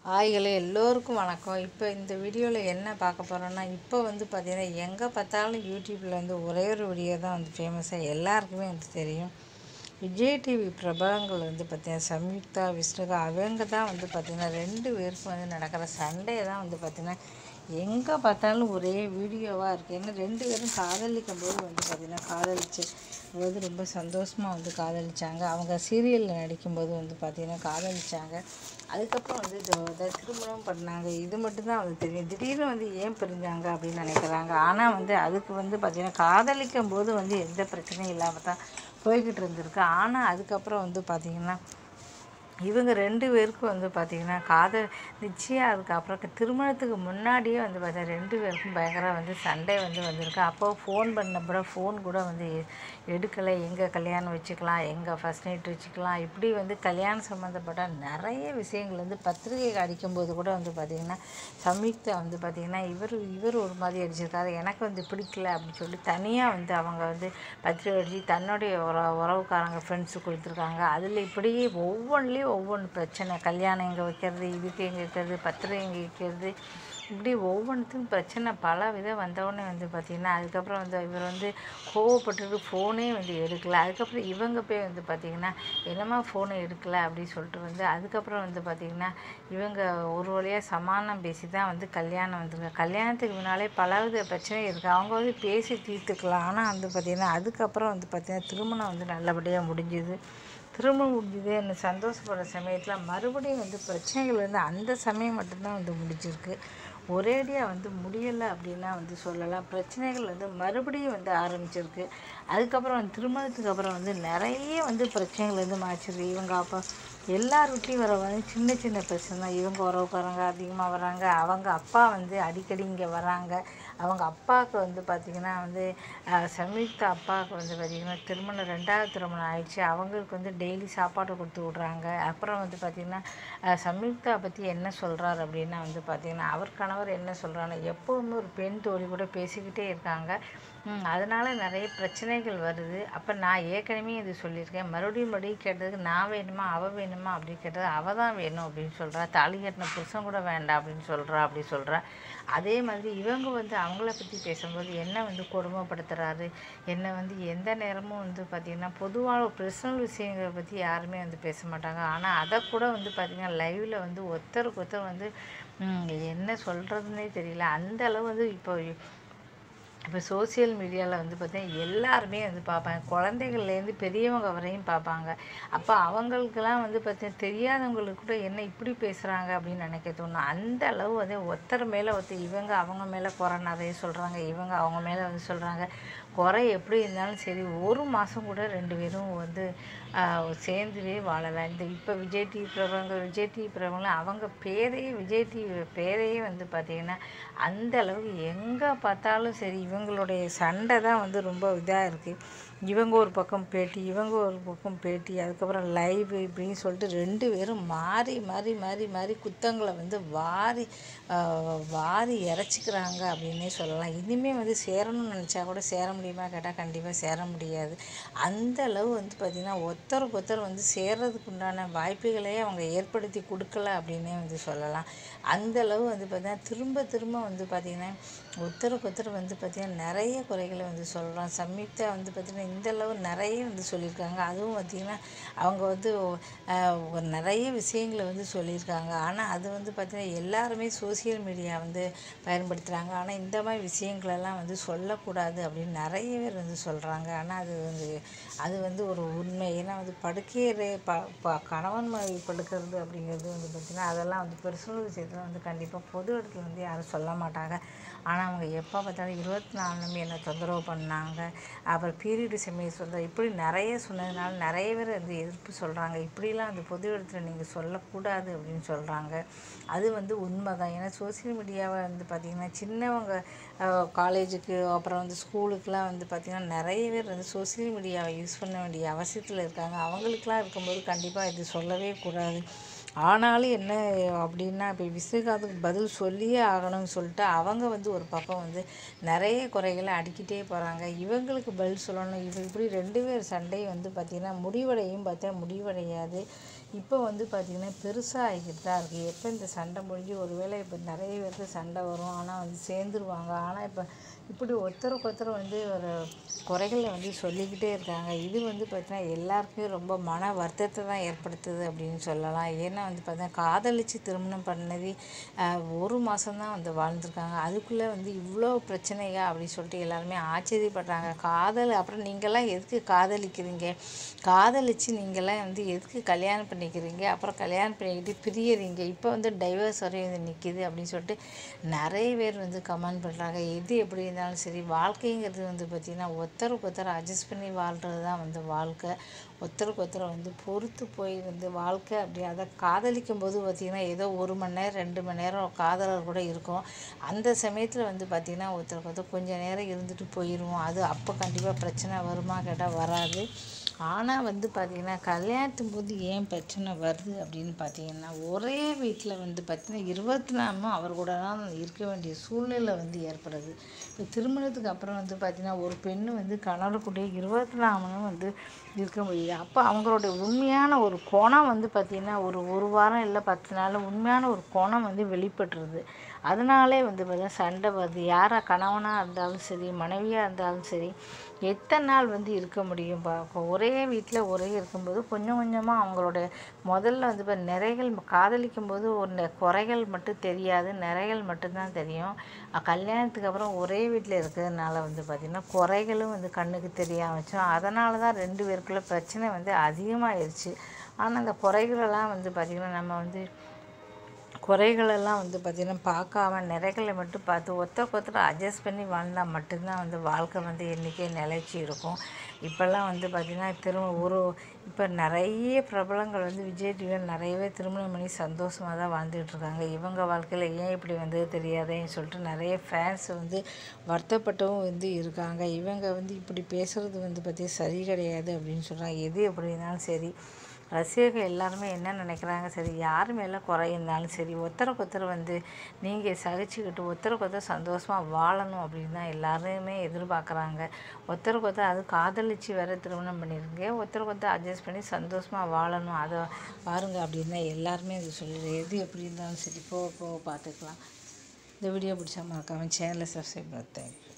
ஹாய்களே எல்லோருக்கும் வணக்கம் இப்போ இந்த வீடியோவில் என்ன பார்க்க போகிறோன்னா இப்போ வந்து பார்த்திங்கன்னா எங்கே பார்த்தாலும் யூடியூப்பில் வந்து ஒரே ஒரு வீடியோ தான் வந்து ஃபேமஸாக எல்லாருக்குமே வந்து தெரியும் விஜய் டிவி பிரபலங்கள் வந்து பார்த்திங்கன்னா சம்யுக்தா விஷ்ணுகா அவங்க தான் வந்து பார்த்திங்கன்னா ரெண்டு பேருக்கும் வந்து நடக்கிற சண்டே தான் வந்து பார்த்திங்கன்னா எங்கே பார்த்தாலும் ஒரே வீடியோவாக இருக்குது ஏன்னா ரெண்டு பேரும் காதலிக்கும் போது வந்து பார்த்திங்கன்னா காதலிச்சு போது ரொம்ப சந்தோஷமாக வந்து காதலிச்சாங்க அவங்க சீரியலில் நடிக்கும்போது வந்து பார்த்திங்கன்னா காதலிச்சாங்க அதுக்கப்புறம் வந்து இது இதை திருமணம் பண்ணாங்க இது மட்டும்தான் வந்து தெரியும் திடீர்னு வந்து ஏன் பிரிஞ்சாங்க அப்படின்னு நினைக்கிறாங்க ஆனால் வந்து அதுக்கு வந்து பார்த்திங்கன்னா காதலிக்கும் போது வந்து எந்த பிரச்சனையும் இல்லாமல் தான் போய்கிட்டு இருந்திருக்கு ஆனால் அதுக்கப்புறம் வந்து பார்த்திங்கன்னா இவங்க ரெண்டு பேருக்கும் வந்து பார்த்திங்கன்னா காதல் நிச்சயம் அதுக்கப்புறம் திருமணத்துக்கு முன்னாடியே வந்து பார்த்தா ரெண்டு பேருக்கும் பயங்கர வந்து சண்டை வந்து வந்திருக்கு அப்போ ஃபோன் பண்ணப்பட ஃபோன் கூட வந்து எ- எடுக்கலை எங்கே கல்யாணம் வச்சுக்கலாம் எங்கே ஃபஸ்ட் நைட் வச்சுக்கலாம் இப்படி வந்து கல்யாணம் சம்மந்தப்பட்ட நிறைய விஷயங்கள் வந்து பத்திரிகை அடிக்கும்போது கூட வந்து பார்த்திங்கன்னா சம்யுக்தா வந்து பார்த்திங்கன்னா இவர் இவர் ஒரு மாதிரி அடிச்சிருக்காரு எனக்கு வந்து பிடிக்கல அப்படின்னு சொல்லி தனியாக வந்து அவங்க வந்து பத்திரிகை அடித்து தன்னுடைய உற உறவுக்காரங்க ஃப்ரெண்ட்ஸு கொடுத்துருக்காங்க அதில் இப்படி ஒவ்வொன்றிலையும் ஒவ்வொன்று பிரச்சனை கல்யாணம் எங்கே வைக்கிறது இதுக்கு எங்கே வைக்கிறது பத்திரிகை எங்கே வைக்கிறது இப்படி ஒவ்வொன்றுத்துக்கும் பிரச்சனை பல விதம் வந்தவுடனே வந்து பார்த்திங்கன்னா அதுக்கப்புறம் வந்து இவர் வந்து கோவப்பட்டுட்டு ஃபோனே வந்து எடுக்கல அதுக்கப்புறம் இவங்க போய் வந்து பார்த்திங்கன்னா என்னம்மா ஃபோனை எடுக்கல அப்படின்னு சொல்லிட்டு வந்து அதுக்கப்புறம் வந்து பார்த்திங்கன்னா இவங்க ஒரு வழியாக சமாதானம் பேசி தான் வந்து கல்யாணம் வந்துங்க கல்யாணத்துக்கு முன்னாலே பலவித பிரச்சனை இருக்குது அவங்க வந்து பேசி தீர்த்துக்கலாம் ஆனால் வந்து பார்த்திங்கன்னா அதுக்கப்புறம் வந்து பார்த்திங்கன்னா திருமணம் வந்து நல்லபடியாக முடிஞ்சுது திருமணம் முடிஞ்சது என்ன சந்தோஷப்படுற சமயத்தில் மறுபடியும் வந்து பிரச்சனைகள் வந்து அந்த சமயம் மட்டும்தான் வந்து முடிஞ்சிருக்கு ஒரேடியாக வந்து முடியலை அப்படின்னா வந்து சொல்லலாம் பிரச்சனைகள் வந்து மறுபடியும் வந்து ஆரம்பிச்சிருக்கு அதுக்கப்புறம் வந்து திருமணத்துக்கு அப்புறம் வந்து நிறைய வந்து பிரச்சனைகள் வந்து மாச்சிருக்கு இவங்க அப்போ எல்லார் வீட்லேயும் வர வந்து சின்ன சின்ன பிரச்சனை தான் இவங்க உறவுக்காரங்க அதிகமாக வராங்க அவங்க அப்பா வந்து அடிக்கடி இங்கே வராங்க அவங்க அப்பாவுக்கு வந்து பார்த்திங்கன்னா வந்து அஹ், சம்யுக்தா அப்பாவுக்கு வந்து பார்த்திங்கன்னா திருமணம் ரெண்டாவது திருமணம் ஆயிடுச்சு அவங்களுக்கு வந்து டெய்லி சாப்பாடு கொடுத்து விட்றாங்க அப்புறம் வந்து பார்த்திங்கன்னா அஹ், சம்யுக்தா பற்றி என்ன சொல்கிறாரு அப்படின்னா வந்து பார்த்திங்கன்னா அவர் கணவர் என்ன சொல்கிறாங்க எப்போவுமே ஒரு பெண் தோழி கூட பேசிக்கிட்டே இருக்காங்க ம், அதனால நிறைய பிரச்சனைகள் வருது அப்போ நான் ஏற்கனவே இது சொல்லியிருக்கேன் மறுபடியும் மறுபடியும் கேட்டதுக்கு நான் வேணுமா அவள் வேணுமா அப்படின்னு கேட்டது அவள் தான் வேணும் அப்படின்னு சொல்கிறா தாலி கட்டின புருஷன் கூட வேண்டாம் அப்படின்னு சொல்கிறா அப்படி சொல்கிறா அதே மாதிரி இவங்க வந்து அவங்கள பற்றி பேசும்போது என்ன வந்து கொடுமைப்படுத்துகிறாரு என்ன வந்து எந்த நேரமும் வந்து பார்த்திங்கன்னா பொதுவாக பர்சனல் விஷயங்களை பற்றி யாருமே வந்து பேச மாட்டாங்க ஆனால் அதை கூட வந்து பார்த்திங்கன்னா லைவில் வந்து ஒருத்தருக்கு ஒருத்தர் வந்து ம், என்ன சொல்கிறதுனே தெரியல அந்த அளவு வந்து இப்போ இப்போ சோஷியல் மீடியாவில் வந்து பார்த்தீங்கன்னா எல்லாருமே வந்து பார்ப்பாங்க குழந்தைகள்லேருந்து பெரியவங்க வரையும் பார்ப்பாங்க அப்போ அவங்களுக்கெல்லாம் வந்து பார்த்தீங்கன்னா தெரியாதவங்களுக்கு கூட என்ன இப்படி பேசுகிறாங்க அப்படின்னு நினைக்க தோணும் அந்த அளவு வந்து ஒருத்தர் மேலே ஒருத்தர் இவங்க அவங்க மேலே குறை நிறைய சொல்கிறாங்க இவங்க அவங்க மேலே வந்து சொல்கிறாங்க குறை எப்படி இருந்தாலும் சரி ஒரு மாதம் கூட ரெண்டு பேரும் வந்து ஆஹ், சேர்ந்துவே வாழலாம் இந்த இப்போ விஜய் டிவி பிரபலங்கள் விஜய் டிவி பிரபலங்கள் அவங்க பேரையே விஜய் டிவி பேரையே வந்து பார்த்திங்கன்னா அந்த அளவுக்கு எங்கே பார்த்தாலும் சரி இவங்களுடைய சண்டை தான் வந்து ரொம்ப இதாக இருக்குது இவங்க ஒரு பக்கம் பேட்டி இவங்க ஒரு பக்கம் பேட்டி அதுக்கப்புறம் லைவ் இப்படின்னு சொல்லிட்டு ரெண்டு பேரும் மாறி மாறி மாறி மாறி குத்தங்களை வந்து வாரி ஆஹ், வாரி இறச்சிக்கிறாங்க அப்படின்னே சொல்லலாம் இனிமேல் வந்து சேரணும்னு நினச்சா கூட சேர முடியுமா கேட்டால் கண்டிப்பாக சேர முடியாது அந்த அளவு வந்து பார்த்திங்கன்னா ஒருத்தருக்கு ஒருத்தர் வந்து சேர்றதுக்கு உண்டான வாய்ப்புகளையே அவங்க ஏற்படுத்தி கொடுக்கல அப்படின்னே வந்து சொல்லலாம் அந்த அளவு வந்து பார்த்திங்கன்னா திரும்ப திரும்ப வந்து பார்த்திங்கன்னா ஒருத்தருக்கு ஒருத்தர் வந்து பார்த்திங்கன்னா நிறைய குறைகளை வந்து சொல்கிறோம் சம்யுக்தா வந்து பார்த்திங்கன்னா இந்த அளவு நிறைய வந்து சொல்லியிருக்காங்க அதுவும் பார்த்திங்கன்னா அவங்க வந்து ஆஹ், ஒரு நிறைய விஷயங்களை வந்து சொல்லியிருக்காங்க ஆனால் அது வந்து பார்த்திங்கன்னா எல்லாருமே சோஷியல் மீடியா வந்து பயன்படுத்துகிறாங்க ஆனால் இந்த மாதிரி விஷயங்களெல்லாம் வந்து சொல்லக்கூடாது அப்படின்னு நிறைய பேர் வந்து சொல்கிறாங்க ஆனால் அது வந்து அது வந்து ஒரு உண்மை ஏன்னா வந்து படுக்கையறை ப ப கணவன் மனைவி படுக்கிறது அப்படிங்கிறது வந்து பார்த்திங்கன்னா அதெல்லாம் வந்து பர்சனல் விஷயத்தில் வந்து கண்டிப்பாக பொது இடத்துல வந்து யாரும் சொல்ல மாட்டாங்க ஆனால் அவங்க எப்போ பார்த்தாலும் இருபத்தி நாலு மணி என்னை தொந்தரவு பண்ணாங்க அப்புறம் பீரியடு சமயம் சொல்ல இப்படி நிறைய சொன்னதுனால நிறைய பேர் வந்து எதிர்ப்பு சொல்கிறாங்க இப்படிலாம் அந்த பொது இடத்துல நீங்கள் சொல்லக்கூடாது அப்படின்னு சொல்கிறாங்க அது வந்து உண்மை தான் ஏன்னா சோசியல் மீடியாவை வந்து பார்த்திங்கன்னா சின்னவங்க காலேஜுக்கு அப்புறம் வந்து ஸ்கூலுக்குலாம் வந்து பார்த்திங்கன்னா நிறைய பேர் வந்து சோசியல் மீடியாவை யூஸ் பண்ண வேண்டிய அவசியத்தில் இருக்காங்க அவங்களுக்குலாம் இருக்கும்போது கண்டிப்பாக இது சொல்லவே கூடாது ஆனாலும் என்ன அப்படின்னா இப்போ விஸ்வகாத்துக்கு பதில் சொல்லியே ஆகணும்னு சொல்லிட்டு அவங்க வந்து ஒரு பக்கம் வந்து நிறைய குறைகளை அடிக்கிட்டே போகிறாங்க இவங்களுக்கு பதில் சொல்லணும் இவ இப்படி ரெண்டு பேர் சண்டை வந்து பார்த்திங்கன்னா முடிவடையும் பார்த்தா முடிவடையாது இப்போ வந்து பார்த்திங்கன்னா பெருசாக ஆகிக்கிட்டு தான் இருக்குது எப்போ இந்த சண்டை முடிஞ்சு ஒருவேளை இப்போ நிறைய பேருக்கு சண்டை வரும் ஆனால் வந்து சேர்ந்துருவாங்க ஆனால் இப்போ இப்படி ஒருத்தருக்கு ஒருத்தர் வந்து ஒரு குறைகளை வந்து சொல்லிக்கிட்டே இருக்காங்க இது வந்து பார்த்தீங்கன்னா எல்லாருக்குமே ரொம்ப மன வருத்தத்தை தான் ஏற்படுத்துது அப்படின்னு சொல்லலாம் ஏன்னா வந்து பார்த்தீங்கன்னா காதலித்து திருமணம் பண்ணது ஆஹ், ஒரு மாதம்தான் வந்து வாழ்ந்துருக்காங்க அதுக்குள்ளே வந்து இவ்வளோ பிரச்சனையா அப்படின்னு சொல்லிட்டு எல்லாருமே ஆச்சரியப்படுறாங்க காதல் அப்புறம் நீங்கள்லாம் எதுக்கு காதலிக்கிறீங்க காதலிச்சு நீங்கள்லாம் வந்து எதுக்கு கல்யாணம் பண்ணிக்கிறீங்க அப்புறம் கல்யாணம் பண்ணிக்கிட்டு பிரியறீங்க இப்போ வந்து டைவர்ஸ் வரையும் வந்து நிற்கிது அப்படின்னு சொல்லிட்டு நிறைய பேர் வந்து கமெண்ட் பண்ணுறாங்க எது எப்படி இருந்தாலும் சரி வாழ்க்கைங்கிறது வந்து பார்த்திங்கன்னா ஒருத்தருக்கு ஒருத்தர் அட்ஜஸ்ட் பண்ணி வாழ்கிறது தான் வந்து வாழ்க்கை ஒருத்தருக்கு ஒருத்தர் வந்து பொறுத்து போய் வந்து வாழ்க்கை அப்படி அதை காதலிக்கும் போது பார்த்திங்கன்னா ஏதோ ஒரு மணி நேரம் ரெண்டு மணி நேரம் காதலர் கூட இருக்கும் அந்த சமயத்தில் வந்து பார்த்திங்கன்னா ஒருத்தருக்கு ஒருத்தர் கொஞ்சம் நேரம் இருந்துட்டு போயிடுவோம் அது அப்போ கண்டிப்பாக பிரச்சனை வருமா கேட்டால் வராது ஆனால் வந்து பார்த்திங்கன்னா கல்யாணத்தும் போது ஏன் பிரச்சனை வருது அப்படின்னு பார்த்தீங்கன்னா ஒரே வீட்டில் வந்து பார்த்திங்கன்னா இருபத்தி நாலும் அவர் கூட தான் இருக்க வேண்டிய சூழ்நிலை வந்து ஏற்படுது இப்போ திருமணத்துக்கு அப்புறம் வந்து பார்த்திங்கன்னா ஒரு பெண்ணு வந்து கணவர் கூட இருபத்தி நாலும் வந்து இருக்க முடியுது அப்போ அவங்களுடைய உண்மையான ஒரு குணம் வந்து பார்த்திங்கன்னா ஒரு ஒரு வாரம் இல்லை பத்து நாள் உண்மையான ஒரு குணம் வந்து வெளிப்பட்டுருது அதனாலே வந்து பார்த்தீங்கன்னா சண்டை வருது யாராக கணவனாக இருந்தாலும் சரி மனைவியாக இருந்தாலும் சரி எத்தனை நாள் வந்து இருக்க முடியும் பா ஒரே வீட்டில் ஒரே இருக்கும்போது கொஞ்சம் கொஞ்சமாக அவங்களோட முதல்ல வந்து இப்போ நிறைகள் காதலிக்கும் போது ஒரு நெ- குறைகள் மட்டும் தெரியாது நிறைகள் மட்டும்தான் தெரியும் அஹ் கல்யாணத்துக்கு அப்புறம் ஒரே வீட்டில் இருக்கிறதுனால வந்து பார்த்திங்கன்னா குறைகளும் வந்து கண்ணுக்கு தெரிய ஆரம்பிச்சோம் அதனால தான் ரெண்டு பேருக்குள்ள பிரச்சனை வந்து அதிகமாகிருச்சு ஆனால் அந்த குறைகளெல்லாம் வந்து பார்த்திங்கன்னா நம்ம வந்து குறைகளெல்லாம் வந்து பார்த்திங்கன்னா பார்க்காம நிறைகளை மட்டும் பார்த்து ஒருத்தருக்கு ஒருத்தர் அட்ஜஸ்ட் பண்ணி வாழ்ந்தால் மட்டும்தான் வந்து வாழ்க்கை வந்து என்றைக்கே நிலைச்சி இருக்கும் இப்போல்லாம் வந்து பார்த்திங்கன்னா திரும்ப ஒரு இப்போ நிறைய பிரபலங்கள் வந்து விஜய் டிவியில் நிறையவே திருமணம் பண்ணி சந்தோஷமாக தான் வாழ்ந்துட்டு இருக்காங்க இவங்க வாழ்க்கையில் ஏன் இப்படி வந்தது தெரியாதேன்னு சொல்லிட்டு நிறைய ஃபேன்ஸ் வந்து வருத்தப்பட்டவும் வந்து இருக்காங்க இவங்க வந்து இப்படி பேசுகிறது வந்து பற்றி சரி கிடையாது அப்படின்னு சொல்கிறாங்க எது எப்படி இருந்தாலும் சரி ரசிகர்கள் எல்லாருமே என்ன நினைக்கிறாங்க சரி யார் மேலே குறை இருந்தாலும் சரி ஒருத்தருக்கு ஒருத்தர் வந்து நீங்கள் சகிச்சுக்கிட்டு ஒருத்தருக்கு ஒருத்தர் சந்தோஷமாக வாழணும் அப்படின்னு தான் எல்லாருமே எதிர்பார்க்குறாங்க ஒருத்தருக்கு ஒருத்தர் அது காதலிச்சு வேற திருமணம் பண்ணியிருக்கீங்க ஒருத்தருக்கு ஒருத்தர் அட்ஜஸ்ட் பண்ணி சந்தோஷமாக வாழணும் அதை பாருங்க அப்படின்னு தான் எல்லாருமே இது சொல்லுது எது எப்படி இருந்தாலும் சரி போக போக பார்த்துக்கலாம் இந்த வீடியோ பிடிச்சா மறக்காமல் சேனலை சப்ஸ்கிரைப் பண்ண தேங்க்யூ